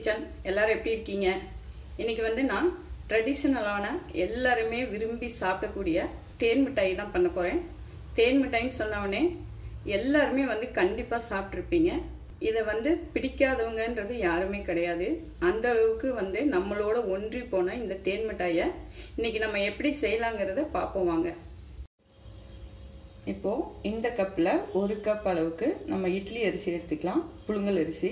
kitchen எல்லாரும் எப்படி இருக்கீங்க இன்னைக்கு வந்து நான் ட்ரெடிஷ்னலான எல்லாருமே விரும்பி சாப்பிடக்கூடிய தேன் மிட்டாய் தான் பண்ண போறேன் தேன் மிட்டாய்ன்னு சொன்ன உடனே எல்லாருமே வந்து கண்டிப்பா சாப்பிட்ருப்பீங்க இதை வந்து பிடிக்காதவங்கன்றது யாருமே கிடையாது அந்த அளவுக்கு வந்து நம்மளோட ஒன்றி போன இந்த தேன் மிட்டாயை இன்னைக்கு நம்ம எப்படி செய்யலாங்கிறத பார்ப்போம் வாங்க இப்போ இந்த கப்பில் ஒரு கப் அளவுக்கு நம்ம இட்லி அரிசி எடுத்துக்கலாம் புழுங்கல் அரிசி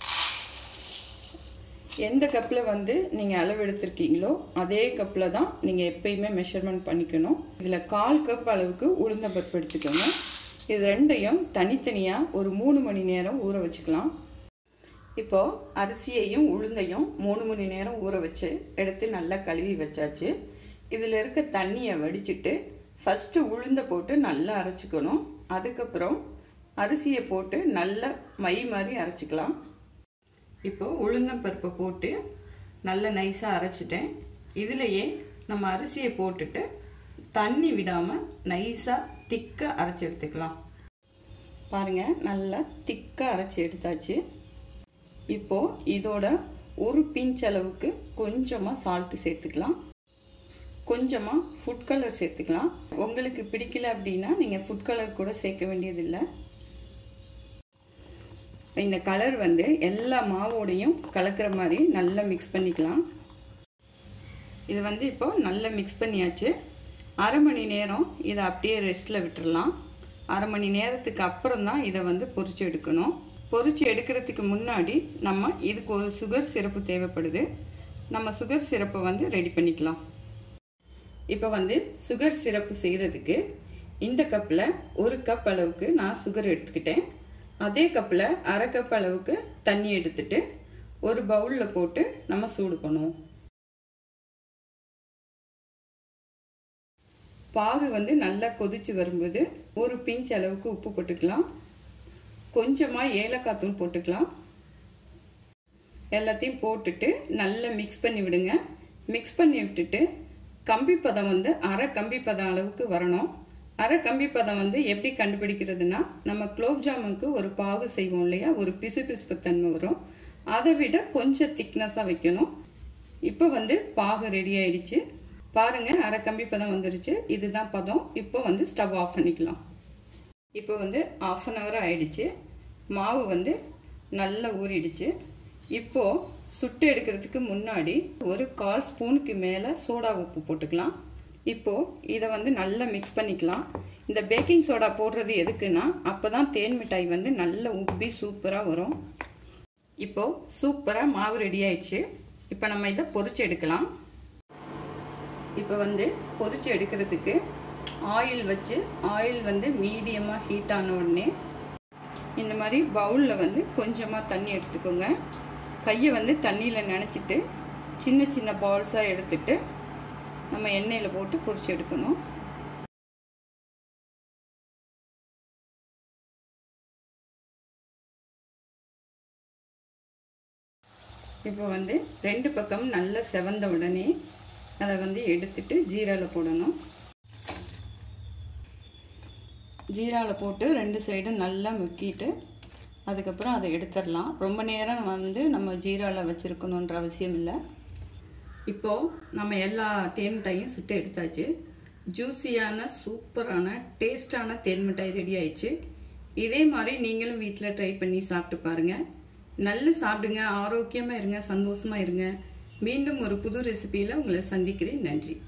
எந்த கப்பில் வந்து நீங்கள் அளவு எடுத்திருக்கீங்களோ அதே கப்பில் தான் நீங்கள் எப்பயுமே மெஷர்மெண்ட் பண்ணிக்கணும் இதில் கால் கப் அளவுக்கு உளுந்த பருப்பு எடுத்துக்கோங்க இது ரெண்டையும் தனித்தனியாக ஒரு மூணு மணி நேரம் ஊற வச்சுக்கலாம் இப்போ அரிசியையும் உளுந்தையும் மூணு மணி நேரம் ஊற வச்சு எடுத்து நல்லா கழுவி வச்சாச்சு இதில் இருக்க தண்ணியை வடிச்சிட்டு ஃபஸ்ட்டு உளுந்த போட்டு நல்லா அரைச்சிக்கணும் அதுக்கப்புறம் அரிசியை போட்டு நல்லா மை மாதிரி அரைச்சிக்கலாம் இப்போ உளுந்தம் பருப்பை போட்டு நல்லா நைஸாக அரைச்சிட்டேன் இதுலையே நம்ம அரிசியை போட்டுட்டு தண்ணி விடாமல் நைஸாக திக்காக அரைச்சி எடுத்துக்கலாம் பாருங்க நல்லா திக்காக அரைச்சி எடுத்தாச்சு இப்போ இதோட ஒரு பிஞ்ச் அளவுக்கு கொஞ்சமாக சால்ட்டு சேர்த்துக்கலாம் கொஞ்சமாக ஃபுட் கலர் சேர்த்துக்கலாம் உங்களுக்கு பிடிக்கல அப்படின்னா நீங்கள் ஃபுட் கலர் கூட சேர்க்க வேண்டியதில்லை இந்த கலர் வந்து எல்லா மாவோடையும் கலக்கிற மாதிரி நல்லா மிக்ஸ் பண்ணிக்கலாம் இது வந்து இப்போ நல்லா மிக்ஸ் பண்ணியாச்சு அரை மணி நேரம் இதை அப்படியே ரெஸ்ட்டில் விட்டுடலாம் அரை மணி நேரத்துக்கு அப்புறம் தான் இதை வந்து பொறிச்சு எடுக்கணும் பொறிச்சு எடுக்கிறதுக்கு முன்னாடி நம்ம இதுக்கு ஒரு சுகர் சிரப்பு தேவைப்படுது நம்ம சுகர் சிரப்பை வந்து ரெடி பண்ணிக்கலாம் இப்போ வந்து சுகர் சிரப்பு செய்கிறதுக்கு இந்த கப்பில் ஒரு கப் அளவுக்கு நான் சுகர் எடுத்துக்கிட்டேன் அதே கப்பில் அரை கப் அளவுக்கு தண்ணி எடுத்துட்டு ஒரு பவுலில் போட்டு நம்ம சூடு பண்ணுவோம் பாகு வந்து நல்லா கொதிச்சு வரும்போது ஒரு பிஞ்ச் அளவுக்கு உப்பு போட்டுக்கலாம் கொஞ்சமாக ஏலக்காய் தூள் போட்டுக்கலாம் எல்லாத்தையும் போட்டுட்டு நல்லா மிக்ஸ் பண்ணி விடுங்க மிக்ஸ் பண்ணி விட்டுட்டு கம்பி பதம் வந்து அரை கம்பி பதம் அளவுக்கு வரணும் அரை கம்பி பதம் வந்து எப்படி கண்டுபிடிக்கிறதுனா நம்ம குலோப் ஜாமுனுக்கு ஒரு பாகு செய்வோம் இல்லையா ஒரு பிசு பிசுப்பு தன்மை வரும் அதை விட கொஞ்சம் திக்னஸாக வைக்கணும் இப்போ வந்து பாகு ரெடி ஆயிடுச்சு பாருங்க அரை கம்பி பதம் வந்துருச்சு இதுதான் பதம் இப்போ வந்து ஸ்டவ் ஆஃப் பண்ணிக்கலாம் இப்போ வந்து ஆஃப் அன் ஹவர் ஆயிடுச்சு மாவு வந்து நல்லா ஊறிடுச்சு இப்போ சுட்டு எடுக்கிறதுக்கு முன்னாடி ஒரு கால் ஸ்பூனுக்கு மேலே சோடா உப்பு போட்டுக்கலாம் இப்போ இதை வந்து நல்லா மிக்ஸ் பண்ணிக்கலாம் இந்த பேக்கிங் சோடா போடுறது எதுக்குன்னா அப்போ தான் தேன் மிட்டாய் வந்து நல்லா உப்பி சூப்பராக வரும் இப்போ சூப்பராக மாவு ரெடி ஆயிடுச்சு இப்போ நம்ம இதை பொறிச்சு எடுக்கலாம் இப்போ வந்து பொறிச்சு எடுக்கிறதுக்கு ஆயில் வச்சு ஆயில் வந்து மீடியமாக ஹீட் ஆன உடனே இந்த மாதிரி பவுலில் வந்து கொஞ்சமாக தண்ணி எடுத்துக்கோங்க கையை வந்து தண்ணியில் நினச்சிட்டு சின்ன சின்ன பால்ஸாக எடுத்துட்டு நம்ம எண்ணெயில் போட்டு பொரிச்சு எடுக்கணும் இப்போ வந்து ரெண்டு பக்கம் நல்லா செவந்த உடனே அதை வந்து எடுத்துட்டு ஜீராவில் போடணும் ஜீராவில் போட்டு ரெண்டு சைடும் நல்லா முக்கிட்டு அதுக்கப்புறம் அதை எடுத்துடலாம் ரொம்ப நேரம் வந்து நம்ம ஜீராவில் வச்சுருக்கணுன்ற அவசியம் இல்லை இப்போது நம்ம எல்லா தேன் மிட்டாயும் சுட்டு எடுத்தாச்சு ஜூஸியான சூப்பரான டேஸ்டான தேன் மிட்டாய் ரெடி ஆயிடுச்சு இதே மாதிரி நீங்களும் வீட்டில் ட்ரை பண்ணி சாப்பிட்டு பாருங்கள் நல்லா சாப்பிடுங்க ஆரோக்கியமாக இருங்க சந்தோஷமாக இருங்க மீண்டும் ஒரு புது ரெசிபியில் உங்களை சந்திக்கிறேன் நன்றி